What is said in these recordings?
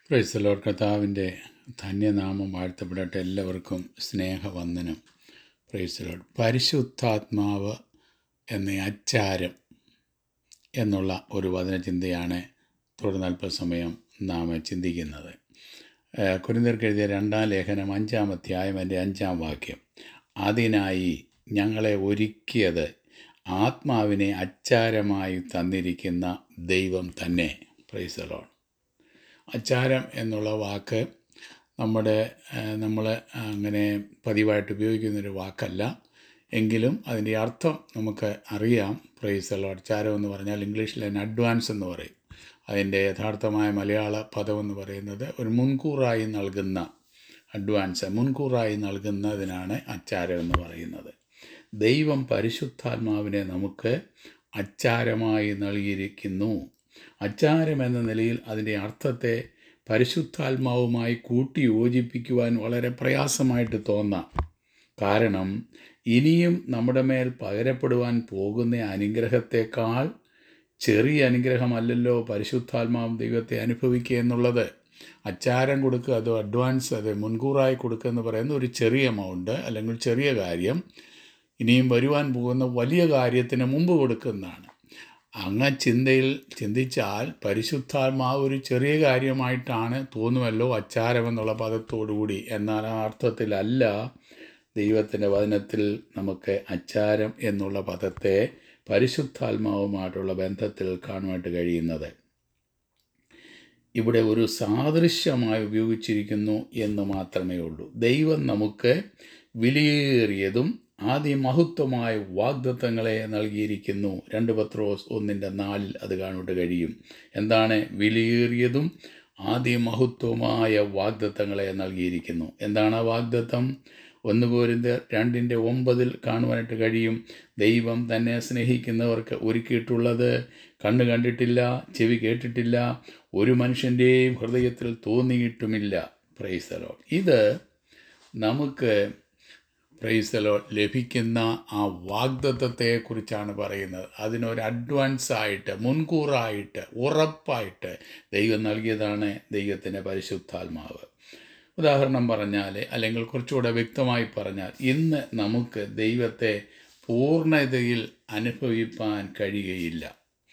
പ്രൈസലോർ കർത്താവിൻ്റെ ധന്യനാമം വാഴ്ത്തപ്പെടട്ടെ എല്ലാവർക്കും സ്നേഹവന്ദനം പ്രൈസലോട് പരിശുദ്ധാത്മാവ് എന്ന അച്ചാരം എന്നുള്ള ഒരു വചനചിന്തയാണ് തുടർന്ന് അല്പസമയം നാം ചിന്തിക്കുന്നത് കുരിന്തർക്ക് എഴുതിയ രണ്ടാം ലേഖനം അഞ്ചാം അധ്യായം എൻ്റെ അഞ്ചാം വാക്യം അതിനായി ഞങ്ങളെ ഒരുക്കിയത് ആത്മാവിനെ അച്ചാരമായി തന്നിരിക്കുന്ന ദൈവം തന്നെ പ്രൈസലോൺ അച്ചാരം എന്നുള്ള വാക്ക് നമ്മുടെ നമ്മൾ അങ്ങനെ പതിവായിട്ട് ഉപയോഗിക്കുന്നൊരു വാക്കല്ല എങ്കിലും അതിൻ്റെ അർത്ഥം നമുക്ക് അറിയാം പ്രൈസലോ അച്ചാരം എന്ന് പറഞ്ഞാൽ ഇംഗ്ലീഷിൽ അതിന് അഡ്വാൻസ് എന്ന് പറയും അതിൻ്റെ യഥാർത്ഥമായ മലയാള പദം എന്ന് പറയുന്നത് ഒരു മുൻകൂറായി നൽകുന്ന അഡ്വാൻസ് മുൻകൂറായി നൽകുന്നതിനാണ് അച്ചാരം എന്ന് പറയുന്നത് ദൈവം പരിശുദ്ധാത്മാവിനെ നമുക്ക് അച്ചാരമായി നൽകിയിരിക്കുന്നു അച്ചാരം എന്ന നിലയിൽ അതിൻ്റെ അർത്ഥത്തെ പരിശുദ്ധാത്മാവുമായി കൂട്ടി യോജിപ്പിക്കുവാൻ വളരെ പ്രയാസമായിട്ട് തോന്നാം കാരണം ഇനിയും നമ്മുടെ മേൽ പകരപ്പെടുവാൻ പോകുന്ന അനുഗ്രഹത്തെക്കാൾ ചെറിയ അനുഗ്രഹമല്ലല്ലോ പരിശുദ്ധാത്മാവും ദൈവത്തെ അനുഭവിക്കുക എന്നുള്ളത് അച്ചാരം കൊടുക്കുക അത് അഡ്വാൻസ് അത് മുൻകൂറായി കൊടുക്കുക എന്ന് പറയുന്ന ഒരു ചെറിയ എമൗണ്ട് അല്ലെങ്കിൽ ചെറിയ കാര്യം ഇനിയും വരുവാൻ പോകുന്ന വലിയ കാര്യത്തിന് മുമ്പ് കൊടുക്കുന്നതാണ് അങ്ങ ചിന്തയിൽ ചിന്തിച്ചാൽ പരിശുദ്ധാത്മാവ് ഒരു ചെറിയ കാര്യമായിട്ടാണ് തോന്നുമല്ലോ അച്ചാരം എന്നുള്ള പദത്തോടുകൂടി എന്നാൽ ആ അർത്ഥത്തിലല്ല ദൈവത്തിൻ്റെ വചനത്തിൽ നമുക്ക് അച്ചാരം എന്നുള്ള പദത്തെ പരിശുദ്ധാത്മാവുമായിട്ടുള്ള ബന്ധത്തിൽ കാണുവാനായിട്ട് കഴിയുന്നത് ഇവിടെ ഒരു സാദൃശ്യമായി ഉപയോഗിച്ചിരിക്കുന്നു എന്ന് മാത്രമേ ഉള്ളൂ ദൈവം നമുക്ക് വിലയേറിയതും ആദ്യമഹത്വമായ വാഗ്ദത്തങ്ങളെ നൽകിയിരിക്കുന്നു രണ്ട് പത്രോസ് ഒന്നിൻ്റെ നാലിൽ അത് കാണുവാൻ കഴിയും എന്താണ് വിലയേറിയതും ആദ്യമഹത്വമായ വാഗ്ദത്തങ്ങളെ നൽകിയിരിക്കുന്നു എന്താണ് ആ വാഗ്ദത്തം ഒന്ന് പോരിൻ്റെ രണ്ടിൻ്റെ ഒമ്പതിൽ കാണുവാനായിട്ട് കഴിയും ദൈവം തന്നെ സ്നേഹിക്കുന്നവർക്ക് ഒരുക്കിയിട്ടുള്ളത് കണ്ണ് കണ്ടിട്ടില്ല ചെവി കേട്ടിട്ടില്ല ഒരു മനുഷ്യൻ്റെയും ഹൃദയത്തിൽ തോന്നിയിട്ടുമില്ല പ്രൈസലോ ഇത് നമുക്ക് പ്രൈസലോ ലഭിക്കുന്ന ആ വാഗ്ദത്വത്തെക്കുറിച്ചാണ് പറയുന്നത് അതിനൊരു അഡ്വാൻസ് ആയിട്ട് മുൻകൂറായിട്ട് ഉറപ്പായിട്ട് ദൈവം നൽകിയതാണ് ദൈവത്തിൻ്റെ പരിശുദ്ധാത്മാവ് ഉദാഹരണം പറഞ്ഞാൽ അല്ലെങ്കിൽ കുറച്ചുകൂടെ വ്യക്തമായി പറഞ്ഞാൽ ഇന്ന് നമുക്ക് ദൈവത്തെ പൂർണ്ണതയിൽ അനുഭവിപ്പാൻ കഴിയുകയില്ല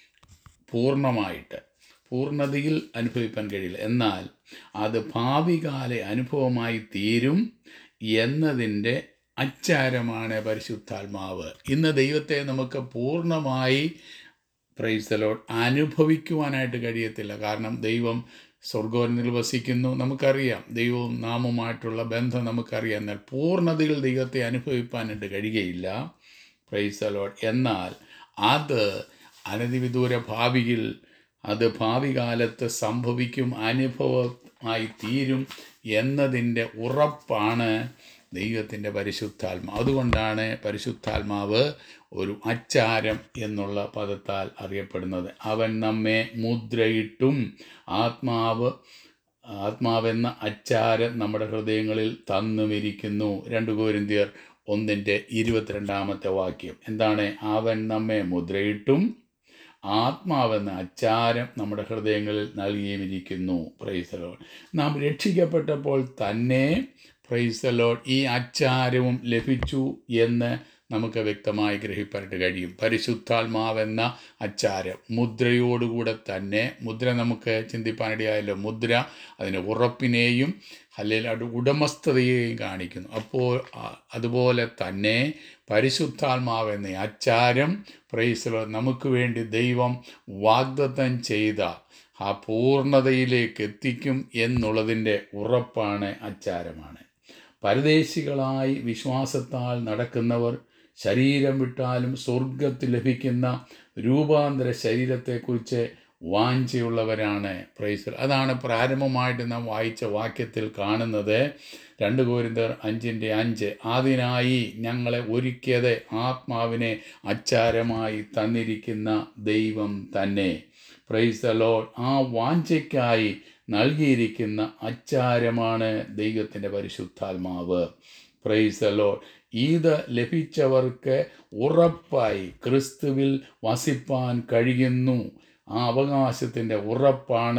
പൂർണ്ണമായിട്ട് പൂർണ്ണതയിൽ അനുഭവിപ്പാൻ കഴിയില്ല എന്നാൽ അത് ഭാവികാല അനുഭവമായി തീരും എന്നതിൻ്റെ അച്ചാരമാണ് പരിശുദ്ധാത്മാവ് ഇന്ന് ദൈവത്തെ നമുക്ക് പൂർണ്ണമായി പ്രൈസലോട്ട് അനുഭവിക്കുവാനായിട്ട് കഴിയത്തില്ല കാരണം ദൈവം സ്വർഗത്തിൽ വസിക്കുന്നു നമുക്കറിയാം ദൈവവും നാമുമായിട്ടുള്ള ബന്ധം നമുക്കറിയാം എന്നാൽ പൂർണ്ണതയിൽ ദൈവത്തെ അനുഭവിപ്പാനായിട്ട് കഴിയുകയില്ല പ്രൈസലോട്ട് എന്നാൽ അത് അനധിവിദൂര ഭാവിയിൽ അത് ഭാവി കാലത്ത് സംഭവിക്കും അനുഭവമായി തീരും എന്നതിൻ്റെ ഉറപ്പാണ് ദൈവത്തിൻ്റെ പരിശുദ്ധാത്മാവ് അതുകൊണ്ടാണ് പരിശുദ്ധാത്മാവ് ഒരു അച്ചാരം എന്നുള്ള പദത്താൽ അറിയപ്പെടുന്നത് അവൻ നമ്മെ മുദ്രയിട്ടും ആത്മാവ് ആത്മാവെന്ന അച്ചാരം നമ്മുടെ ഹൃദയങ്ങളിൽ തന്നുമിരിക്കുന്നു രണ്ട് കോരിന്തിയർ ഒന്നിൻ്റെ ഇരുപത്തിരണ്ടാമത്തെ വാക്യം എന്താണ് അവൻ നമ്മെ മുദ്രയിട്ടും ആത്മാവെന്ന അച്ചാരം നമ്മുടെ ഹൃദയങ്ങളിൽ നൽകിയുമിരിക്കുന്നു പ്രൈസലോ നാം രക്ഷിക്കപ്പെട്ടപ്പോൾ തന്നെ പ്രൈസലോ ഈ അച്ചാരവും ലഭിച്ചു എന്ന് നമുക്ക് വ്യക്തമായി ഗ്രഹിപ്പാനായിട്ട് കഴിയും പരിശുദ്ധാത്മാവെന്ന അച്ചാരം മുദ്രയോടുകൂടെ തന്നെ മുദ്ര നമുക്ക് ചിന്തിപ്പാനിടയായല്ലോ മുദ്ര അതിന് ഉറപ്പിനെയും അല്ലെങ്കിൽ അത് ഉടമസ്ഥതയെയും കാണിക്കുന്നു അപ്പോൾ അതുപോലെ തന്നെ പരിശുദ്ധാത്മാവെന്ന അച്ചാരം പ്രൈസലോ നമുക്ക് വേണ്ടി ദൈവം വാഗ്ദത്തം ചെയ്ത ആ പൂർണ്ണതയിലേക്ക് എത്തിക്കും എന്നുള്ളതിൻ്റെ ഉറപ്പാണ് അച്ചാരമാണ് പരദേശികളായി വിശ്വാസത്താൽ നടക്കുന്നവർ ശരീരം വിട്ടാലും സ്വർഗത്തിൽ ലഭിക്കുന്ന രൂപാന്തര ശരീരത്തെക്കുറിച്ച് വാഞ്ചയുള്ളവരാണ് പ്രൈസർ അതാണ് പ്രാരംഭമായിട്ട് നാം വായിച്ച വാക്യത്തിൽ കാണുന്നത് രണ്ട് കോരിന്തർ അഞ്ചിൻ്റെ അഞ്ച് അതിനായി ഞങ്ങളെ ഒരുക്കിയത് ആത്മാവിനെ അച്ചാരമായി തന്നിരിക്കുന്ന ദൈവം തന്നെ പ്രൈസ് ലോഡ് ആ വാഞ്ചയ്ക്കായി നൽകിയിരിക്കുന്ന അച്ചാരമാണ് ദൈവത്തിൻ്റെ പരിശുദ്ധാത്മാവ് പ്രൈസ് ലോഡ് ഇത് ലഭിച്ചവർക്ക് ഉറപ്പായി ക്രിസ്തുവിൽ വസിപ്പാൻ കഴിയുന്നു ആ അവകാശത്തിൻ്റെ ഉറപ്പാണ്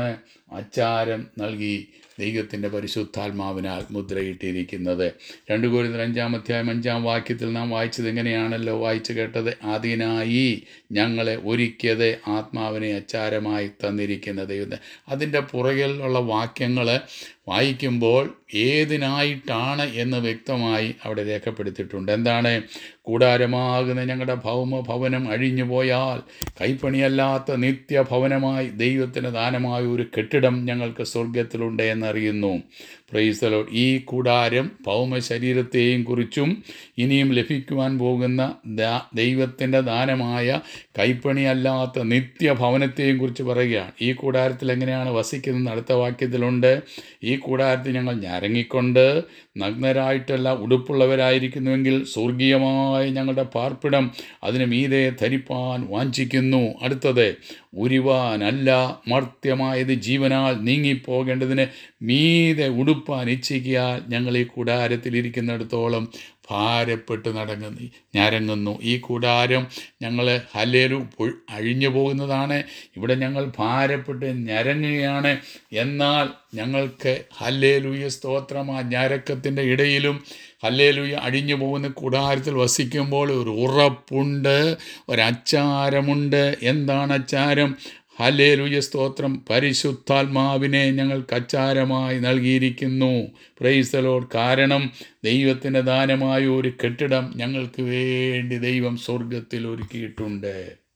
അച്ചാരം നൽകി ദൈവത്തിൻ്റെ പരിശുദ്ധാത്മാവിനാൽ മുദ്രയിട്ടിരിക്കുന്നത് രണ്ട് കോരിന്തർ അഞ്ചാം അധ്യായം അഞ്ചാം വാക്യത്തിൽ നാം വായിച്ചത് എങ്ങനെയാണല്ലോ വായിച്ചു കേട്ടത് അതിനായി ഞങ്ങളെ ഒരുക്കിയത് ആത്മാവിനെ അച്ചാരമായി തന്നിരിക്കുന്ന ദൈവം അതിൻ്റെ പുറകിലുള്ള വാക്യങ്ങൾ വായിക്കുമ്പോൾ ഏതിനായിട്ടാണ് എന്ന് വ്യക്തമായി അവിടെ രേഖപ്പെടുത്തിയിട്ടുണ്ട് എന്താണ് കൂടാരമാകുന്ന ഞങ്ങളുടെ ഭൗമ ഭവനം അഴിഞ്ഞു പോയാൽ കൈപ്പണിയല്ലാത്ത നിത്യഭവനമായി ദൈവത്തിന് ദാനമായ ഒരു കെട്ടിടം ഞങ്ങൾക്ക് സ്വർഗത്തിലുണ്ട് എന്നറിയുന്നു പ്രൈസലോ ഈ കൂടാരം ഭൗമ ശരീരത്തെയും കുറിച്ചും ഇനിയും ലഭിക്കുവാൻ പോകുന്ന ദാ- ദൈവത്തിൻ്റെ ദാനമായ കൈപ്പണിയല്ലാത്ത നിത്യഭവനത്തെയും കുറിച്ച് പറയുകയാണ് ഈ കൂടാരത്തിൽ എങ്ങനെയാണ് വസിക്കുന്നത് അടുത്ത വാക്യത്തിലുണ്ട് ഈ കൂടാരത്തിൽ ഞങ്ങൾ ഞരങ്ങിക്കൊണ്ട് നഗ്നരായിട്ടല്ല ഉടുപ്പുള്ളവരായിരിക്കുന്നുവെങ്കിൽ സ്വർഗീയമായ ഞങ്ങളുടെ പാർപ്പിടം അതിന് മീതെ ധരിപ്പാൻ വാഞ്ചിക്കുന്നു അടുത്തത് ഉരുവാനല്ല മർത്യമായത് ജീവനാൽ നീങ്ങിപ്പോകേണ്ടതിന് മീതെ ഉടുപ്പാൻ ഇച്ഛിക്കാൽ ഞങ്ങൾ ഈ കൂടാരത്തിലിരിക്കുന്നിടത്തോളം ഭാരപ്പെട്ട് നടങ്ങുന്നു ഞരങ്ങുന്നു ഈ കൂടാരം ഞങ്ങൾ ഹല്ലേലു പൊ- അഴിഞ്ഞു പോകുന്നതാണ് ഇവിടെ ഞങ്ങൾ ഭാരപ്പെട്ട് ഞരങ്ങുകയാണ് എന്നാൽ ഞങ്ങൾക്ക് ഹല്ലേലൂയ സ്തോത്രം ആ ഞരക്കത്തിൻ്റെ ഇടയിലും ഹല്ലേലൂയ അഴിഞ്ഞു പോകുന്ന കൂടാരത്തിൽ വസിക്കുമ്പോൾ ഒരു ഉറപ്പുണ്ട് ഒരച്ചാരമുണ്ട് എന്താണ് അച്ചാരം ഹല്ലേലൂയ സ്തോത്രം പരിശുദ്ധാത്മാവിനെ ഞങ്ങൾക്ക് അച്ചാരമായി നൽകിയിരിക്കുന്നു പ്രൈസലോട് കാരണം ദൈവത്തിൻ്റെ ദാനമായ ഒരു കെട്ടിടം ഞങ്ങൾക്ക് വേണ്ടി ദൈവം സ്വർഗത്തിൽ ഒരുക്കിയിട്ടുണ്ട്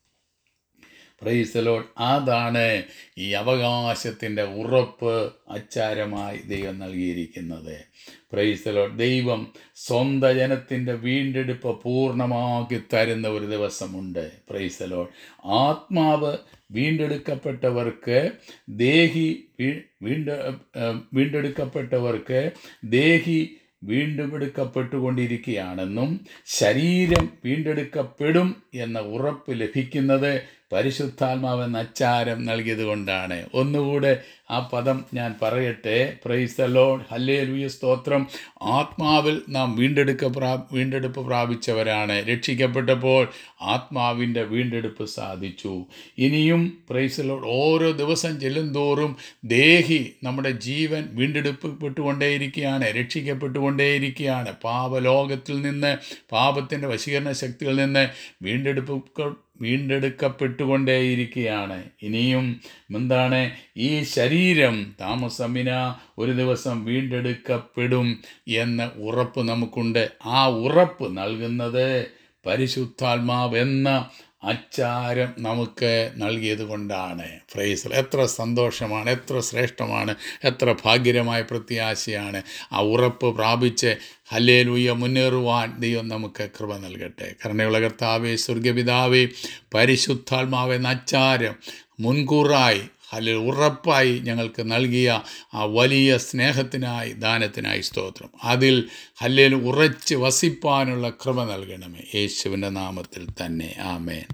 പ്രൈസലോട് അതാണ് ഈ അവകാശത്തിൻ്റെ ഉറപ്പ് അച്ചാരമായി ദൈവം നൽകിയിരിക്കുന്നത് പ്രൈസലോട് ദൈവം സ്വന്ത ജനത്തിൻ്റെ വീണ്ടെടുപ്പ് പൂർണ്ണമാക്കി തരുന്ന ഒരു ദിവസമുണ്ട് പ്രൈസലോട് ആത്മാവ് വീണ്ടെടുക്കപ്പെട്ടവർക്ക് ദേഹി വീ- വീണ്ട ഏഹ് വീണ്ടെടുക്കപ്പെട്ടവർക്ക് ദേഹി വീണ്ടും എടുക്കപ്പെട്ടുകൊണ്ടിരിക്കുകയാണെന്നും ശരീരം വീണ്ടെടുക്കപ്പെടും എന്ന ഉറപ്പ് ലഭിക്കുന്നത് പരിശുദ്ധാത്മാവെന്ന അച്ചാരം നൽകിയത് കൊണ്ടാണ് ഒന്നുകൂടെ ആ പദം ഞാൻ പറയട്ടെ പ്രൈസ് ലോഡ് ഹല്ലേ ലൂയ സ്തോത്രം ആത്മാവിൽ നാം വീണ്ടെടുക്ക പ്രാ വീണ്ടെടുപ്പ് പ്രാപിച്ചവരാണ് രക്ഷിക്കപ്പെട്ടപ്പോൾ ആത്മാവിൻ്റെ വീണ്ടെടുപ്പ് സാധിച്ചു ഇനിയും പ്രൈസ് ലോഡ് ഓരോ ദിവസം ചെല്ലുന്തോറും ദേഹി നമ്മുടെ ജീവൻ വീണ്ടെടുക്കപ്പെട്ടുകൊണ്ടേയിരിക്കുകയാണ് രക്ഷിക്കപ്പെട്ടുകൊണ്ടേയിരിക്കുകയാണ് പാപലോകത്തിൽ നിന്ന് പാപത്തിൻ്റെ വശീകരണ ശക്തിയിൽ നിന്ന് വീണ്ടെടുപ്പ് വീണ്ടെടുക്കപ്പെട്ടുകൊണ്ടേയിരിക്കുകയാണ് ഇനിയും എന്താണ് ഈ ശരീരം താമസമിന ഒരു ദിവസം വീണ്ടെടുക്കപ്പെടും എന്ന ഉറപ്പ് നമുക്കുണ്ട് ആ ഉറപ്പ് നൽകുന്നത് പരിശുദ്ധാത്മാവ് എന്ന അച്ചാരം നമുക്ക് നൽകിയത് കൊണ്ടാണ് ഫ്രൈസൽ എത്ര സന്തോഷമാണ് എത്ര ശ്രേഷ്ഠമാണ് എത്ര ഭാഗ്യകരമായ പ്രത്യാശയാണ് ആ ഉറപ്പ് പ്രാപിച്ച് ഹല്ലേലൂയ മുന്നേറുവാൻ ദൈവം നമുക്ക് കൃപ നൽകട്ടെ കരുണയുള്ള കർത്താവേ സ്വർഗപിതാവേ പരിശുദ്ധാത്മാവെ നച്ചാരം മുൻകൂറായി അല്ലെങ്കിൽ ഉറപ്പായി ഞങ്ങൾക്ക് നൽകിയ ആ വലിയ സ്നേഹത്തിനായി ദാനത്തിനായി സ്തോത്രം അതിൽ ഹല്ലേൽ ഉറച്ച് വസിപ്പാനുള്ള കൃപ നൽകണമേ യേശുവിൻ്റെ നാമത്തിൽ തന്നെ ആമേൻ